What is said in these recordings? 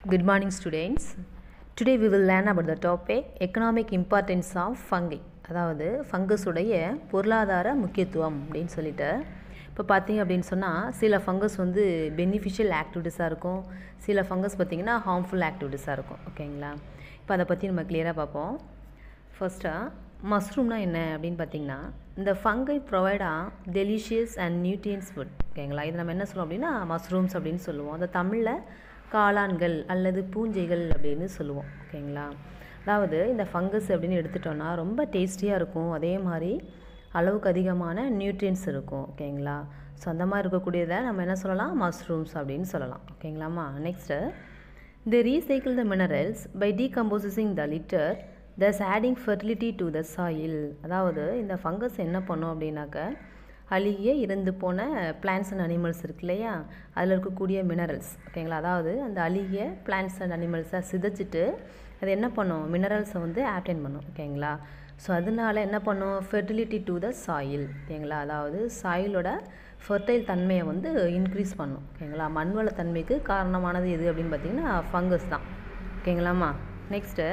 Good morning, students. Today we will learn about the topic economic importance of fungi. அதாவது ஃபங்கஸுடைய பொருளாதார முக்கியத்துவம் அப்படின்னு சொல்லிட்டு இப்போ பார்த்தீங்க அப்படின்னு சொன்னால் சில ஃபங்கஸ் வந்து பெனிஃபிஷியல் ஆக்டிவிட்டீஸாக இருக்கும் சில ஃபங்கஸ் பார்த்திங்கன்னா ஹார்ம்ஃபுல் ஆக்டிவிட்டீஸாக இருக்கும் ஓகேங்களா இப்போ அதை பற்றி நம்ம கிளியராக பார்ப்போம் ஃபர்ஸ்ட்டாக மஷ்ரூம்னா என்ன அப்படின்னு பார்த்தீங்கன்னா இந்த fungi provide a delicious and nutrients food ஓகேங்களா இது நம்ம என்ன சொல்லுவோம் அப்படின்னா மஷ்ரூம்ஸ் அப்படின்னு சொல்லுவோம் அந்த தமிழில் காளான்கள் அல்லது பூஞ்சைகள் அப்படின்னு சொல்லுவோம் ஓகேங்களா அதாவது இந்த ஃபங்கஸ் அப்படின்னு எடுத்துட்டோன்னா ரொம்ப டேஸ்டியாக இருக்கும் அதே மாதிரி அளவுக்கு அதிகமான நியூட்ரியன்ஸ் இருக்கும் ஓகேங்களா ஸோ அந்த மாதிரி இருக்கக்கூடியதை நம்ம என்ன சொல்லலாம் மஷ்ரூம்ஸ் அப்படின்னு சொல்லலாம் ஓகேங்களாம்மா next they recycle the minerals by decomposing the litter thus adding fertility to the soil அதாவது இந்த ஃபங்கஸ் என்ன பண்ணும் அப்படின்னாக்க அழுகிய இறந்து போன பிளான்ஸ் அண்ட் அனிமல்ஸ் இருக்கு இல்லையா அதில் இருக்கக்கூடிய மினரல்ஸ் ஓகேங்களா அதாவது அந்த அழுகிய பிளான்ஸ் அண்ட் அனிமல்ஸை சிதைச்சிட்டு அது என்ன பண்ணும் மினரல்ஸை வந்து ஆப்டைன் பண்ணும் ஓகேங்களா ஸோ அதனால என்ன பண்ணும் ஃபெர்டிலிட்டி டு த சாயில் ஓகேங்களா அதாவது சாயிலோட ஃபெர்டைல் தன்மையை வந்து இன்க்ரீஸ் பண்ணும் ஓகேங்களா மண்வள தன்மைக்கு காரணமானது எது அப்படின்னு பார்த்தீங்கன்னா ஃபங்கஸ் தான் ஓகேங்களாம்மா next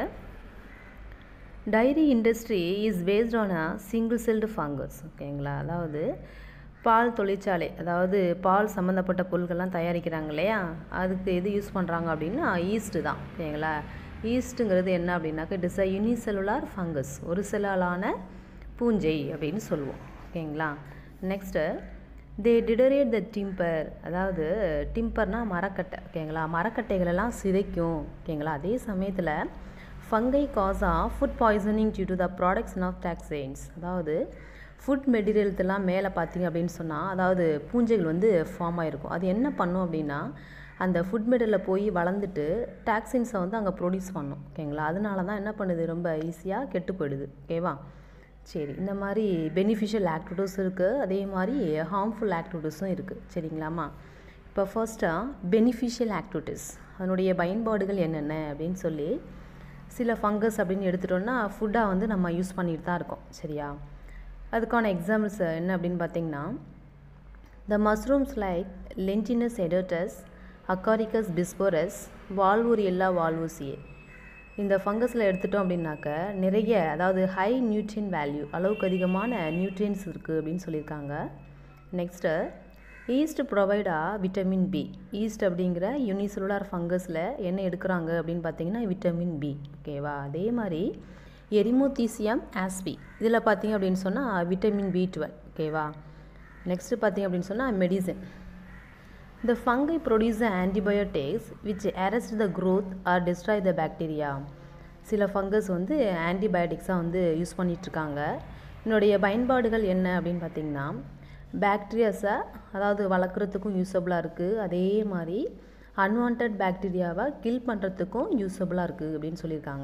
dairy industry is based on a single celled fungus ஓகேங்களா அதாவது பால் தொழிற்சாலை அதாவது பால் சம்மந்தப்பட்ட பொருட்கள்லாம் தயாரிக்கிறாங்க இல்லையா அதுக்கு எது யூஸ் பண்ணுறாங்க அப்படின்னா ஈஸ்ட்டு தான் ஓகேங்களா ஈஸ்ட்டுங்கிறது என்ன அப்படின்னாக்க it is a unicellular fungus ஒரு செல்லாலான பூஞ்சை அப்படின்னு சொல்லுவோம் ஓகேங்களா நெக்ஸ்ட்டு தே டிடரேட் த டிம்பர் அதாவது டிம்பர்னால் மரக்கட்டை ஓகேங்களா மரக்கட்டைகளெல்லாம் சிதைக்கும் ஓகேங்களா அதே சமயத்தில் fungi cause of food poisoning due to the products of toxins அதாவது ஃபுட் மெட்டீரியல்ஸ்லாம் மேலே பார்த்தீங்க அப்படின்னு சொன்னால் அதாவது பூஞ்சைகள் வந்து ஃபார்ம் ஆகிருக்கும் அது என்ன பண்ணும் அப்படின்னா அந்த ஃபுட் மெட்டீரியலில் போய் வளர்ந்துட்டு டாக்ஸின்ஸை வந்து அங்கே ப்ரொடியூஸ் பண்ணும் ஓகேங்களா அதனால தான் என்ன பண்ணுது ரொம்ப ஈஸியாக கெட்டு போயிடுது ஓகேவா சரி இந்த மாதிரி பெனிஃபிஷியல் ஆக்டிவிட்டீஸ் இருக்குது அதே மாதிரி ஹார்ம்ஃபுல் ஆக்டிவிட்டீஸும் இருக்குது சரிங்களாம்மா இப்போ ஃபர்ஸ்ட்டாக பெனிஃபிஷியல் ஆக்டிவிட்டீஸ் அதனுடைய பயன்பாடுகள் என்னென்ன அப்படின்னு சொல்லி சில ஃபங்கஸ் அப்படின்னு எடுத்துட்டோம்னா ஃபுட்டாக வந்து நம்ம யூஸ் பண்ணிட்டு தான் இருக்கோம் சரியா அதுக்கான எக்ஸாம்பிள்ஸ் என்ன அப்படின்னு பார்த்தீங்கன்னா the mushrooms like Lentinus edodes Agaricus bisporus Volvariella volvacea இந்த ஃபங்கஸில் எடுத்துட்டோம் அப்படின்னாக்க நிறைய அதாவது ஹை நியூட்ரியன் வேல்யூ அளவுக்கு அதிகமான நியூட்ரியன்ஸ் இருக்குது அப்படின்னு சொல்லியிருக்காங்க next yeast provide a vitamin B yeast அப்படிங்கிற யூனிசெலுலார் ஃபங்கஸில் என்ன எடுக்கிறாங்க அப்படின்னு பார்த்தீங்கன்னா விட்டமின் பி ஓகேவா அதே மாதிரி எரிமோத்தீசியம் ஆஸ்பி இதில் பார்த்தீங்க அப்படின்னு சொன்னால் விட்டமின் பி டுவெல் ஓகேவா நெக்ஸ்ட்டு பார்த்தீங்க அப்படின்னு சொன்னால் medicine The fungi produce antibiotics which arrest the growth or destroy the bacteria. சில ஃபங்கஸ் வந்து ஆன்டிபயோட்டிக்ஸாக வந்து யூஸ் பண்ணிகிட்ருக்காங்க என்னுடைய பயன்பாடுகள் என்ன அப்படின்னு பார்த்தீங்கன்னா பேக்டீரியாஸை அதாவது வளர்க்குறதுக்கும் யூஸபுளாக இருக்குது அதே மாதிரி அன்வான்ட் பேக்டீரியாவை கில் பண்ணுறதுக்கும் யூஸபுளாக இருக்குது அப்படின்னு சொல்லியிருக்காங்க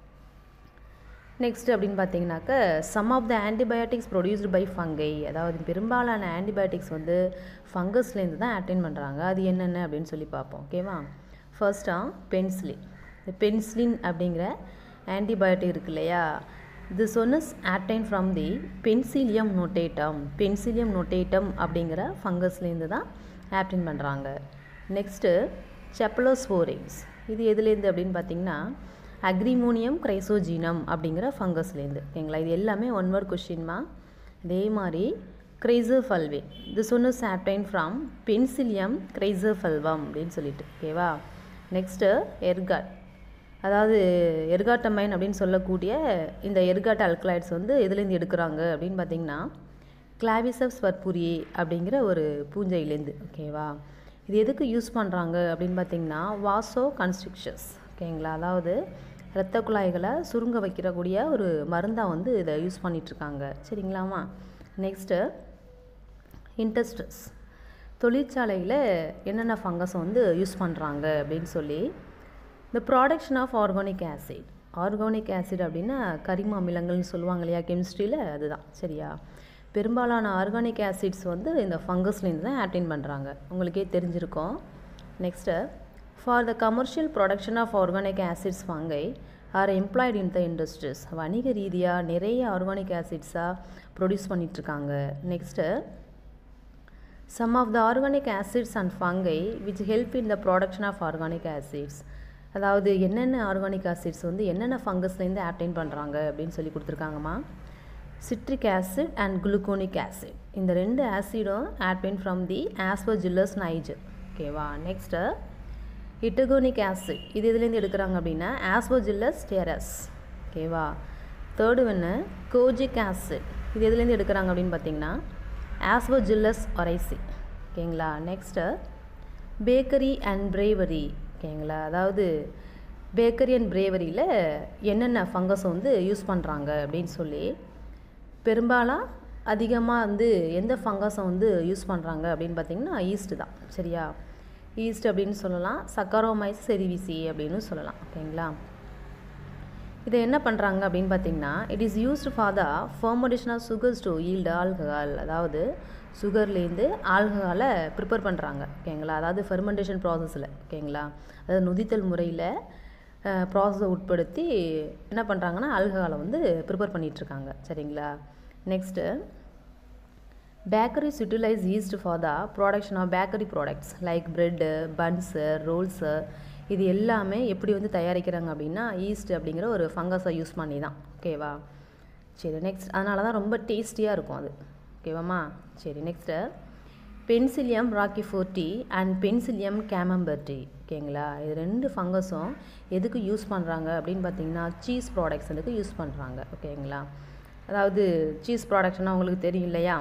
நெக்ஸ்ட் அப்படின்னு பார்த்தீங்கன்னாக்க some of the antibiotics produced by fungi அதாவது பெரும்பாலான ஆன்டிபயோட்டிக்ஸ் வந்து ஃபங்கஸ்லேருந்து தான் அட்டைன் பண்ணுறாங்க அது என்னென்ன அப்படின்னு சொல்லி பார்ப்போம் ஓகேவா ஃபர்ஸ்ட்டாக பென்சிலின் இந்த பென்சிலின் அப்படிங்கிற ஆன்டிபயோட்டிக் இருக்கு இல்லையா this one is obtain from the Penicillium notatum Penicillium notatum அப்படிங்கிற ஃபங்கஸ்லேருந்து தான் ஆப்டைன் பண்ணுறாங்க நெக்ஸ்ட்டு செப்பலோஸ்போரிங்ஸ் இது எதுலேருந்து அப்படின்னு பார்த்தீங்கன்னா அக்ரிமோனியம் கிரைசோஜீனம் அப்படிங்கிற ஃபங்கஸ்லேருந்து ஓகேங்களா இது எல்லாமே ஒன் வேர்ட் கொஷின்மா அதே மாதிரி griseofulvin this one is obtain from Penicillium griseofulvum அப்படின்னு சொல்லிட்டு ஓகேவா நெக்ஸ்ட்டு எர்காட் அதாவது எர்காட்டமைன் அப்படின்னு சொல்லக்கூடிய இந்த எர்காட் அல்கலைட்ஸ் வந்து எதுலேருந்து எடுக்கிறாங்க அப்படின்னு பார்த்தீங்கன்னா கிளாவிசப்ஸ் பர்புரியே அப்படிங்கிற ஒரு பூஞ்சையிலேருந்து ஓகேவா இது எதுக்கு யூஸ் பண்ணுறாங்க அப்படின்னு பார்த்தீங்கன்னா வாசோ கன்ஸ்ட்ரிக்ஷன்ஸ் ஓகேங்களா அதாவது இரத்த குழாய்களை சுருங்க வைக்கிறக்கூடிய ஒரு மருந்தாக வந்து இதை யூஸ் பண்ணிகிட்ருக்காங்க சரிங்களாமா நெக்ஸ்ட்டு இன்டஸ்ட்ரஸ் தொழிற்சாலையில் என்னென்ன ஃபங்கஸை வந்து யூஸ் பண்ணுறாங்க அப்படின்னு சொல்லி இந்த production of organic acid organic acid அப்படின்னா கரிம அமிலங்கள்னு சொல்லுவாங்க இல்லையா கெமிஸ்ட்ரியில் அதுதான் சரியா பெரும்பாலான ஆர்கானிக் ஆசிட்ஸ் வந்து இந்த ஃபங்கஸ்லேருந்து தான் ஆட்டைன் பண்ணுறாங்க உங்களுக்கே தெரிஞ்சிருக்கோம் next for the commercial production of organic acids fungi are employed in the industries வணிக ரீதியாக நிறைய ஆர்கானிக் ஆசிட்ஸாக ப்ரொடியூஸ் பண்ணிகிட்ருக்காங்க next Some of the organic acids and fungi which help in the production of organic acids அதாவது என்னென்ன organic acids வந்து என்னென்ன ஃபங்கஸ்லேருந்து obtain பண்ணுறாங்க அப்படின்னு சொல்லி கொடுத்துருக்காங்கம்மா citric acid and gluconic acid இந்த ரெண்டு ஆசிடும் ஆப்டைன் ஃப்ரம் தி ஆஸ்போஜில்லஸ் நைஜ் ஓகேவா நெக்ஸ்ட்டு இட்டகோனிக் ஆசிட் இது இதுலேருந்து எடுக்கிறாங்க அப்படின்னா ஆஸ்போஜில்லஸ் டெரஸ் ஓகேவா தேர்டு ஒன்று கோஜிக் ஆசிட் இது எதுலேருந்து எடுக்கிறாங்க அப்படின்னு பார்த்தீங்கன்னா ஆஸ்போஜில்லஸ் ஒரைசி ஓகேங்களா நெக்ஸ்ட்டு பேக்கரி அண்ட் பிரேவரி ஓகேங்களா அதாவது பேக்கரி அண்ட் பிரேவரியில் என்னென்ன ஃபங்கஸ் வந்து யூஸ் பண்ணுறாங்க அப்படின்னு சொல்லி பெரும்பாலும் அதிகமாக வந்து எந்த ஃபங்கஸை வந்து யூஸ் பண்ணுறாங்க அப்படின்னு பார்த்தீங்கன்னா ஈஸ்ட்டு தான் சரியா ஈஸ்ட் அப்படின்னு சொல்லலாம் சக்கரோமைஸ் செரிவிசி அப்படின்னு சொல்லலாம் ஓகேங்களா இதை என்ன பண்ணுறாங்க அப்படின்னு பார்த்தீங்கன்னா it is used for the fermentation of sugars to yield alcohol அதாவது சுகர்லேருந்து ஆல்கஹாலை ப்ரிப்பேர் பண்ணுறாங்க ஓகேங்களா அதாவது ஃபெர்மெண்டேஷன் ப்ராசஸில் ஓகேங்களா அதாவது நொதித்தல் முறையில் ப்ராசஸை உட்படுத்தி என்ன பண்ணுறாங்கன்னா ஆல்கஹாலை வந்து ப்ரிப்பேர் பண்ணிகிட்ருக்காங்க சரிங்களா next bakeries utilise yeast for the production of bakery products like bread buns rolls இது எல்லாமே எப்படி வந்து தயாரிக்கிறாங்க அப்படின்னா ஈஸ்ட் அப்படிங்கிற ஒரு ஃபங்கஸை யூஸ் பண்ணி தான் ஓகேவா சரி நெக்ஸ்ட் அதனால தான் ரொம்ப டேஸ்டியாக இருக்கும் அது ஓகேவாம்மா சரி next Penicillium roqueforti and Penicillium camemberti ஓகேங்களா இது ரெண்டு ஃபங்கஸும் எதுக்கு யூஸ் பண்ணுறாங்க அப்படின்னு பார்த்தீங்கன்னா சீஸ் ப்ராடக்ட்ஸுக்கு யூஸ் பண்ணுறாங்க ஓகேங்களா அதாவது சீஸ் ப்ராடக்ட்ஸ்னால் உங்களுக்கு தெரியும் இல்லையா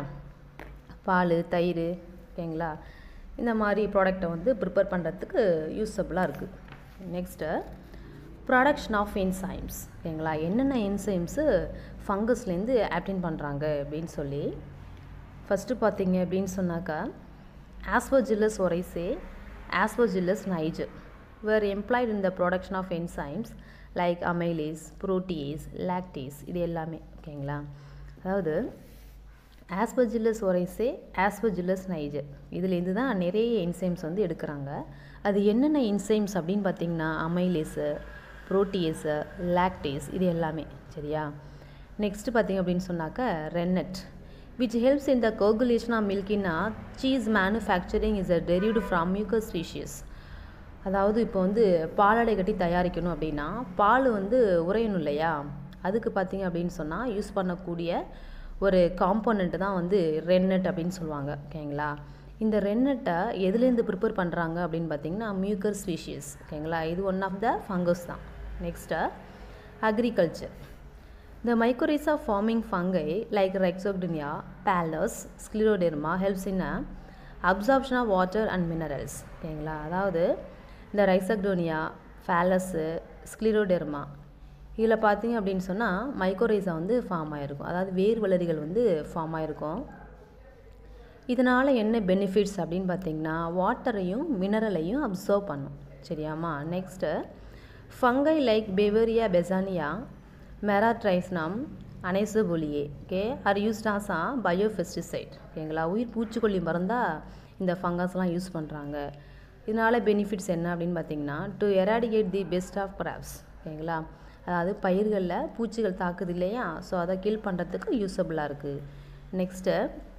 பால் தயிர் ஓகேங்களா இந்த மாதிரி ப்ராடக்டை வந்து ப்ரிப்பேர் பண்ணுறதுக்கு யூஸபுளாக இருக்குது நெக்ஸ்ட்டு ப்ராடக்ஷன் ஆஃப் என்சைம்ஸ் ஓகேங்களா என்னென்ன என்சைம்ஸு ஃபங்கஸ்லேருந்து ஆப்டின் பண்ணுறாங்க அப்படின்னு சொல்லி ஃபஸ்ட்டு பார்த்தீங்க அப்படின்னு சொன்னாக்கா Aspergillus oryzae Aspergillus niger were employed in the production of enzymes like amylase protease lactase இது எல்லாமே ஓகேங்களா அதாவது ஆஸ்பஜில்லஸ் ஒரைசே ஆஸ்பஜில்லஸ் நைஜர் இதுலேருந்து தான் நிறைய என்சைம்ஸ் வந்து எடுக்கிறாங்க அது என்னென்ன என்சைம்ஸ் அப்படின்னு பார்த்தீங்கன்னா அமைலேஸு ப்ரோட்டீஸு லாக்டேஸ் இது எல்லாமே சரியா நெக்ஸ்ட்டு பார்த்தீங்க அப்படின்னு சொன்னாக்க rennet which helps in the coagulation of milk in a cheese manufacturing is a derived from mucus species அதாவது இப்போ வந்து பாலாடை கட்டி தயாரிக்கணும் அப்படின்னா பால் வந்து உறையணும் இல்லையா அதுக்கு பார்த்தீங்க அப்படின்னு சொன்னால் யூஸ் பண்ணக்கூடிய ஒரு காம்போனண்ட்டு தான் வந்து ரென்னட் அப்படின்னு சொல்லுவாங்க ஓகேங்களா இந்த ரென்னட்டை எதுலேருந்து ப்ரிப்பேர் பண்ணுறாங்க அப்படின்னு பார்த்தீங்கன்னா மியூக்கர் ஸ்பீஷியஸ் ஓகேங்களா இது ஒன் ஆஃப் த ஃபங்கஸ் தான் next agriculture The mycorrhiza forming fungi like Rhexogynia, Palus, Scleroderma helps in a absorption of water and minerals. ஓகேங்களா அதாவது இந்த ரைசக்டோனியா ஃபேலஸு ஸ்க்ளிரோடெர்மா இதில் பார்த்தீங்க அப்படின்னு சொன்னால் மைக்கோரைசா வந்து ஃபார்ம் ஆகிருக்கும் அதாவது வேர் வளரிகள் வந்து ஃபார்ம் ஆகிருக்கும் இதனால் என்ன பெனிஃபிட்ஸ் அப்படின்னு பார்த்தீங்கன்னா வாட்டரையும் மினரலையும் அப்சர்வ் பண்ணும் சரியாம்மா next fungi like Beauveria bassiana Metarhizium anisopliae okay are used as a biopesticide ஓகேங்களா உயிர் பூச்சிக்கொல்லி மருந்தாக இந்த ஃபங்கஸ்லாம் யூஸ் பண்ணுறாங்க இதனால் பெனிஃபிட்ஸ் என்ன அப்படின்னு பார்த்தீங்கன்னா to eradicate the pest of crops ஓகேங்களா அதாவது பயிர்களில் பூச்சிகள் தாக்குது இல்லையா ஸோ அதை கில் பண்ணுறதுக்கு யூஸபுளாக இருக்குது நெக்ஸ்ட்டு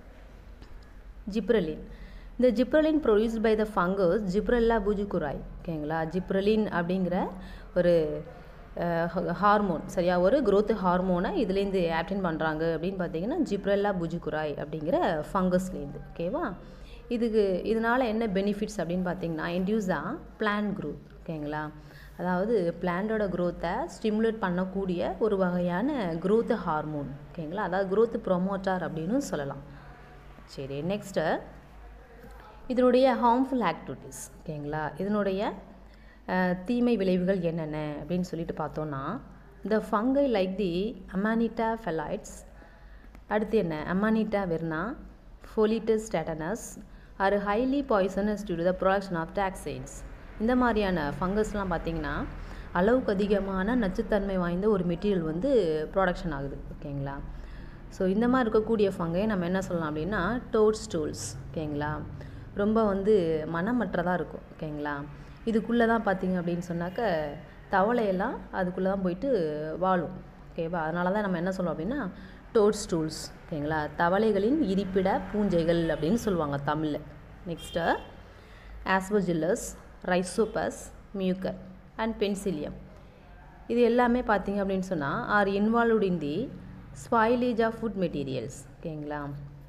ஜிப்ரலின் இந்த gibberellin produced by the fungus Gibberella fujikuroi ஓகேங்களா ஜிப்ரலின் அப்படிங்கிற ஒரு ஹார்மோன் சரியா ஒரு growth ஹார்மோனை இதுலேருந்து ஆப்டின் பண்ணுறாங்க அப்படின்னு பார்த்தீங்கன்னா ஜிப்ரல்லா புஜுக்குராய் அப்படிங்கிற ஃபங்கஸ்லேருந்து ஓகேவா இதுக்கு இதனால் என்ன பெனிஃபிட்ஸ் அப்படின்னு பார்த்தீங்கன்னா இன்டியூஸாக பிளான்ட் growth ஓகேங்களா அதாவது பிளான்டோட growth-அ ஸ்டிமுலேட் பண்ணக்கூடிய ஒரு வகையான growth ஹார்மோன் ஓகேங்களா அதாவது growth ப்ரொமோட்டார் அப்படின்னு சொல்லலாம் சரி நெக்ஸ்ட்டு இதனுடைய ஹார்ம்ஃபுல் ஆக்டிவிட்டீஸ் ஓகேங்களா இதனுடைய அஹ், தீமை விளைவுகள் என்னென்ன அப்படின்னு சொல்லிட்டு பார்த்தோன்னா இந்த ஃபங்கை லைக் தி அமானிட்டா ஃபெலைட்ஸ் அடுத்து என்ன அமானிட்டா வெர்னா ஃபோலிட்டஸ் டேட்டனஸ் are highly poisonous due the production of toxins இந்த மாதிரியான ஃபங்கஸ்லாம் பார்த்தீங்கன்னா அளவுக்கு அதிகமான நச்சுத்தன்மை வாய்ந்த ஒரு மெட்டீரியல் வந்து ப்ரொடக்ஷன் ஆகுது ஓகேங்களா ஸோ இந்த மாதிரி இருக்கக்கூடிய ஃபங்கை நம்ம என்ன சொல்லலாம் அப்படின்னா டோட் ஸ்டூல்ஸ் ஓகேங்களா ரொம்ப வந்து மனமற்றதாக இருக்கும் ஓகேங்களா இதுக்குள்ளே தான் பார்த்தீங்க அப்படின்னு சொன்னாக்க தவளையெல்லாம் அதுக்குள்ளே தான் போயிட்டு வாழும் ஓகேவா அதனால தான் நம்ம என்ன சொல்லுவோம் அப்படின்னா டோட் ஸ்டூல்ஸ் ஓகேங்களா தவளைகளின் இருப்பிட பூஞ்சைகள் அப்படின்னு சொல்லுவாங்க தமிழில் next Aspergillus Rhizopus Mucor and Penicillium இது எல்லாமே பார்த்தீங்க அப்படின்னு சொன்னால் are involved in the spoilage of food materials ஓகேங்களா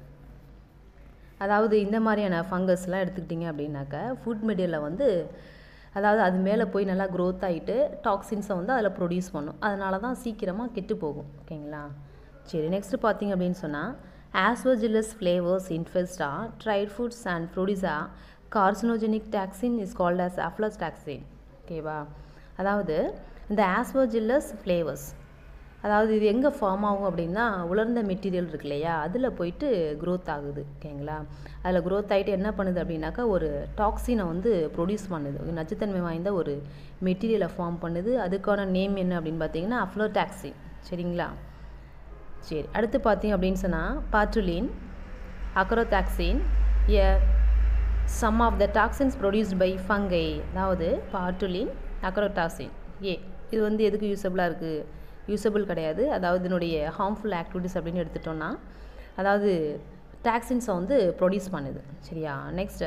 அதாவது இந்த மாதிரியான ஃபங்கஸ்லாம் எடுத்துக்கிட்டிங்க அப்படின்னாக்கா ஃபுட் மெட்டீரியலில் வந்து அதாவது அது மேலே போய் நல்லா க்ரோத் ஆகிட்டு டாக்ஸின்ஸை வந்து அதில் ப்ரொடியூஸ் பண்ணும் அதனால தான் சீக்கிரமாக கெட்டு போகும் ஓகேங்களா சரி நெக்ஸ்ட்டு பார்த்தீங்க அப்படின்னு சொன்னால் Aspergillus flavus infests dried foods and produce a carcinogenic toxin is called as aflatoxin ஓகேவா அதாவது இந்த ஆஸ்வஜில்லஸ் ஃப்ளேவர்ஸ் அதாவது இது எங்கே ஃபார்ம் ஆகும் அப்படின்னா உலர்ந்த மெட்டீரியல் இருக்கு இல்லையா அதில் போயிட்டு க்ரோத் ஆகுது ஓகேங்களா அதில் க்ரோத் ஆகிட்டு என்ன பண்ணுது அப்படின்னாக்கா ஒரு டாக்ஸினை வந்து ப்ரொடியூஸ் பண்ணுது ஒரு நச்சுத்தன்மை வாய்ந்த ஒரு மெட்டீரியலை ஃபார்ம் பண்ணுது அதுக்கான நேம் என்ன அப்படின்னு பார்த்தீங்கன்னா அஃப்ளோடாக்சின் சரிங்களா சரி அடுத்து பார்த்தீங்க அப்படின்னு சொன்னால் patulin ochratoxin are some of the toxins produced by fungi அதாவது பாட்டுலின் அக்ரோடாக்சின் ஏ இது வந்து எதுக்கு யூஸபிளாக இருக்குது யூஸபிள் கிடையாது அதாவது இதனுடைய ஹார்ம்ஃபுல் ஆக்டிவிட்டிஸ் அப்படின்னு எடுத்துட்டோம்னா அதாவது டாக்ஸின்ஸை வந்து ப்ரொடியூஸ் பண்ணுது சரியா next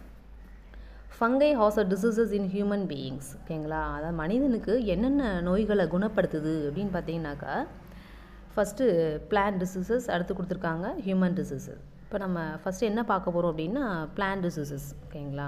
fungi has a diseases in human beings ஓகேங்களா அதாவது மனிதனுக்கு என்னென்ன நோய்களை குணப்படுத்துது அப்படின்னு பார்த்தீங்கன்னாக்கா ஃபஸ்ட்டு பிளான் டிசீசஸ் அடுத்து கொடுத்துருக்காங்க ஹியூமன் டிசீசஸ் இப்போ நம்ம ஃபஸ்ட்டு என்ன பார்க்க போகிறோம் அப்படின்னா பிளான் டிசீசஸ் ஓகேங்களா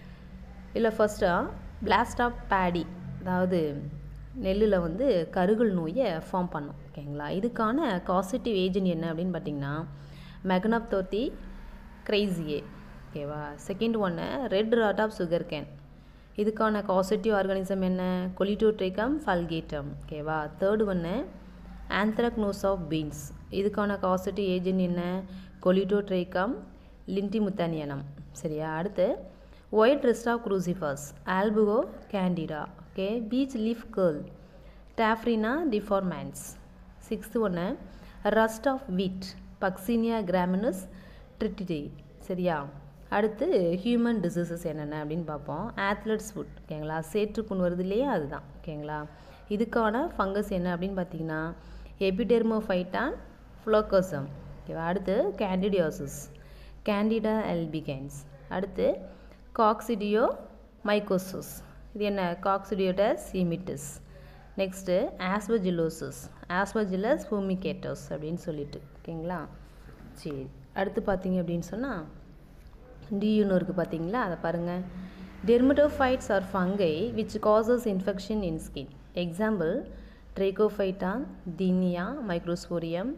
இல்லை ஃபஸ்ட்டாக பிளாஸ்ட் ஆஃப் பேடி அதாவது நெல்லில் வந்து கருகல் நோயை ஃபார்ம் பண்ணும் ஓகேங்களா இதுக்கான காசிட்டிவ் ஏஜென்ட் என்ன அப்படின்னு பார்த்தீங்கன்னா மெகனப்தோத்தி கிரைசியே ஓகேவா செகண்ட் ஒன்று red rot of sugar cane இதுக்கான காசிட்டிவ் ஆர்கானிசம் என்ன கொலிட்டோட்ரிகம் ஃபல்கேட்டம் ஓகேவா தேர்டு ஒன்று ஆந்த்ரக்னோஸ் ஆஃப் பீன்ஸ் இதுக்கான காசிட்டிவ் ஏஜென்ட் என்ன கொலிட்டோட்ரைகம் லின்டிமுத்தானியனம் சரியா அடுத்து white rust of crucifers Albugo candida okay peach leaf curl Taphrina deformans sixth ஒன்று ரஸ்ட் ஆஃப் வீட் பக்சீனியா கிராமினஸ் ட்ரிட்டிடி சரியா அடுத்து ஹியூமன் டிசீசஸ் என்னென்ன அப்படின்னு பார்ப்போம் ஆத்லெட்ஸ் ஃபுட் ஓகேங்களா சேற்றுப்புண் வருது இல்லையா அதுதான் ஓகேங்களா இதுக்கான ஃபங்கஸ் என்ன அப்படின்னு பார்த்தீங்கன்னா எபிடெர்மோஃபைட்டான் ஃப்ளோக்கோசம் ஓகேவா அடுத்து கேண்டிடியோசிஸ் கேண்டிடா எல்பிகைன்ஸ் அடுத்து காக்சிடியோ மைக்கோசஸ் இது என்ன காக்சிடியோடஸ் இமிட்டஸ் நெக்ஸ்ட்டு ஆஸ்வஜிலோசிஸ் ஆஸ்வஜிலஸ் ஃபூமிகேட்டோஸ் அப்படின்னு சொல்லிட்டு ஓகேங்களா சரி அடுத்து பார்த்தீங்க அப்படின்னு சொன்னால் டியூன்னு இருக்குது பார்த்தீங்களா அதை பாருங்கள் dermatophytes are fungi which causes infection in skin example Trichophyton tinea Microsporum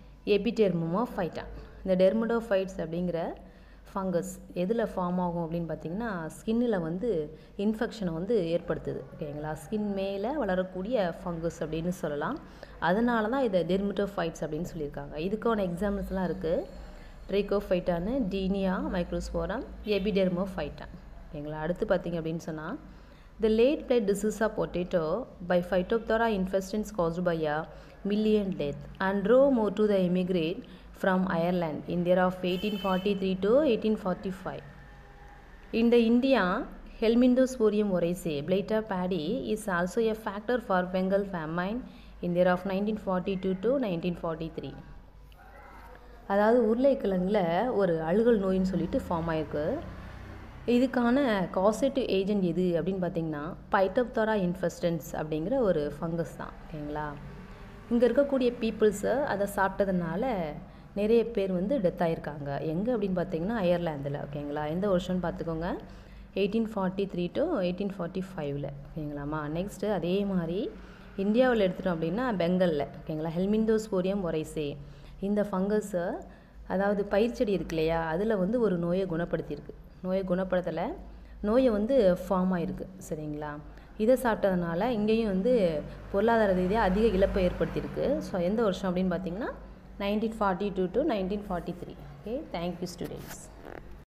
Epidermophyton இந்த டெர்மடோஃபைட்ஸ் அப்படிங்கிற ஃபங்கஸ் எதில் ஃபார்ம் ஆகும் அப்படின்னு பார்த்தீங்கன்னா ஸ்கின்னில் வந்து இன்ஃபெக்ஷனை வந்து ஏற்படுத்துது ஓகேங்களா ஸ்கின் மேலே வளரக்கூடிய ஃபங்கஸ் அப்படின்னு சொல்லலாம் அதனால தான் இதை டெர்மட்டோஃபைட்ஸ் அப்படின்னு சொல்லியிருக்காங்க இதுக்கான எக்ஸாம்பிள்ஸ்லாம் இருக்குது ட்ரைகோஃபைட்டானு டீனியா மைக்ரோஸ்போரம் எபிடெர்மோஃபைட்டான் ஓகேங்களா அடுத்து பார்த்தீங்க அப்படின்னு சொன்னால் the late blight disease of potato by Phytophthora infestans caused by a million death and drove more to the immigrate from Ireland in the year of 1843 to 1845. In the India, Helminthosphorium oryzae, blight of paddy, is also a factor for Bengal famine in the year of 1942 to 1943. அதாவது உருளைக்கிழங்குல ஒரு அழுகல் நோயின்னு சொல்லிட்டு form ஆயிருக்கு இதுக்கான causative agent எது அப்படின்னு பார்த்தீங்கன்னா பைட்டப்தோரா இன்ஃபெஸ்டன்ஸ் அப்படிங்கிற ஒரு ஃபங்கஸ் தான் ஓகேங்களா இங்கே இருக்கக்கூடிய பீப்புள்ஸை அதை சாப்பிட்டதுனால நிறைய பேர் வந்து டெத் ஆகிருக்காங்க எங்கே அப்படின்னு பார்த்தீங்கன்னா அயர்லாந்தில் ஓகேங்களா எந்த வருஷம்னு பார்த்துக்கோங்க eighteen forty three to eighteen forty ஃபைவ்ல ஓகேங்களாம்மா நெக்ஸ்ட்டு அதே மாதிரி இந்தியாவில் எடுத்துட்டோம் அப்படின்னா பெங்கலில் ஓகேங்களா ஹெல்மிந்தோஸ்போரியம் ஒரைசே இந்த ஃபங்கஸை அதாவது பயிர்ச்செடி இருக்கு இல்லையா அதில் வந்து ஒரு நோயை குணப்படுத்தியிருக்கு நோயை குணப்படுத்தலை நோயை வந்து ஃபார்ம் ஆகிருக்கு சரிங்களா இதை சாப்பிட்டதுனால இங்கேயும் வந்து பொருளாதார ரீதியாக அதிக இழப்பை ஏற்படுத்தியிருக்கு ஸோ எந்த வருஷம் அப்படின்னு பார்த்தீங்கன்னா nineteen forty two to nineteen forty three okay thank you students